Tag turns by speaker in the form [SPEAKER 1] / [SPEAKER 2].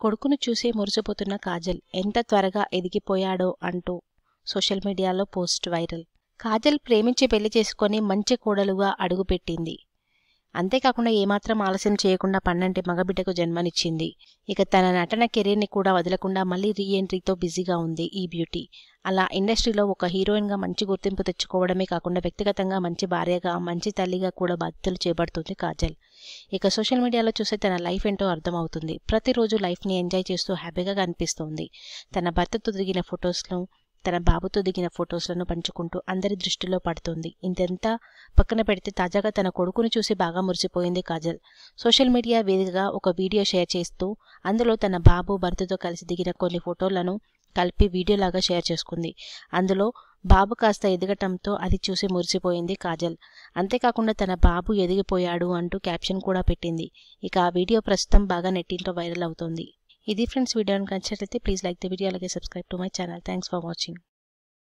[SPEAKER 1] కొడుకును చూసి మురిసిపోతున్న కాజల్ ఎంత త్వరగా ఎదిగిపోయాడో అంటూ సోషల్ మీడియాలో పోస్ట్ వైరల్ కాజల్ ప్రేమించి పెళ్లి చేసుకొని మంచి కోడలుగా అడుగుపెట్టింది అంతేకాకుండా ఏమాత్రం ఆలస్యం చేయకుండా పన్నంటి మగబిడ్డకు జన్మనిచ్చింది ఇక తన నటన కెరీర్ని కూడా వదలకుండా మళ్ళీ రీ ఎంట్రీతో బిజీగా ఉంది ఈ బ్యూటీ అలా ఇండస్ట్రీలో ఒక హీరోయిన్గా మంచి గుర్తింపు తెచ్చుకోవడమే కాకుండా వ్యక్తిగతంగా మంచి భార్యగా మంచి తల్లిగా కూడా బాధ్యతలు చేపడుతుంది కాజల్ ఇక సోషల్ మీడియాలో చూస్తే తన లైఫ్ ఏంటో అర్థమవుతుంది ప్రతిరోజు లైఫ్ని ఎంజాయ్ చేస్తూ హ్యాపీగా కనిపిస్తోంది తన భర్తతో దిగిన ఫొటోస్లో తన బాబుతో దిగిన ఫొటోస్లను పంచుకుంటూ అందరి దృష్టిలో పడుతుంది ఇంతెంత పక్కన పెడితే తాజాగా తన కొడుకును చూసి బాగా మురిసిపోయింది కాజల్ సోషల్ మీడియా వేదికగా ఒక వీడియో షేర్ చేస్తూ అందులో తన బాబు భర్తతో కలిసి దిగిన కొన్ని ఫోటోలను కలిపి వీడియోలాగా షేర్ చేసుకుంది అందులో బాబు కాస్త ఎదగటంతో అది చూసి మురిసిపోయింది కాజల్ అంతేకాకుండా తన బాబు ఎదిగిపోయాడు అంటూ క్యాప్షన్ కూడా పెట్టింది ఇక ఆ వీడియో ప్రస్తుతం బాగా నెట్టింట్లో వైరల్ అవుతోంది ఇది ఫ్రెండ్స్ వీడియో నచ్చినట్లయితే ప్లీజ్ లైక్ ద వీడియో అలాగే subscribe to my channel thanks for watching